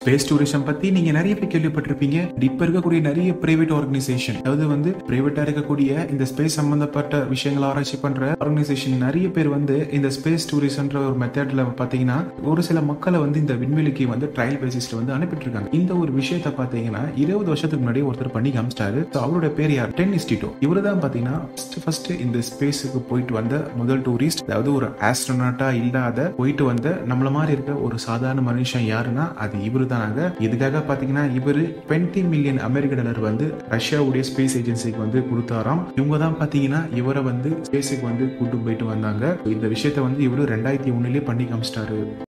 space tourism பத்தி நீங்க நிறைய பேர் கேள்விப்பட்டிருப்பீங்க இப்ப இருக்கக்கூடிய நிறைய பிரைவேட் ஆர்கனைசேஷன் அதாவது வந்து பிரைவேட்டா இருக்கக்கூடிய இந்த ஸ்பேஸ் சம்பந்தப்பட்ட விஷயங்களை ஆராய்ச்சி பண்ற ஆர்கனைசேஷன் நிறைய பேர் வந்து இந்த ஸ்பேஸ் டூரிசம்ன்ற ஒரு மெத்தட்ல பாத்தீங்கன்னா ஒரு சில மக்களை வந்து இந்த விண்வெளிக்கு வந்து ட்ரையல் பேசிஸ்ல வந்து அனுப்பிட்டு இருக்காங்க இந்த ஒரு விஷயத்த பாத்தீங்கன்னா இருபது வருஷத்துக்கு முன்னாடி ஒருத்தர் பண்ணி காமிச்சிட்டாரு So, அவரோட பேர் யார் டென் இன்ஸ்டிடியூட் இவரு தான் பாத்தீங்கன்னா ஃபர்ஸ்ட் ஃபர்ஸ்ட் இந்த ஸ்பேஸுக்கு போயிட்டு வந்த முதல் டூரிஸ்ட் அதாவது ஒரு ஆஸ்ட்ரோனாட்டா இல்லாத போயிட்டு வந்த நம்மள மாதிரி இருக்க ஒரு சாதாரண மனுஷன் யாருன்னா அது இவரு தானாங்க இதுக்காக பாத்தீங்கன்னா இவரு டுவெண்ட்டி மில்லியன் அமெரிக்க டாலர் வந்து ரஷ்யாவுடைய ஸ்பேஸ் ஏஜென்சிக்கு வந்து கொடுத்தாராம் இவங்க தான் பாத்தீங்கன்னா இவரை வந்து ஸ்பேஸுக்கு வந்து கூட்டு போயிட்டு வந்தாங்க இந்த விஷயத்த வந்து இவரு ரெண்டாயிரத்தி ஒண்ணுலயே பண்ணி காமிச்சிட்டாரு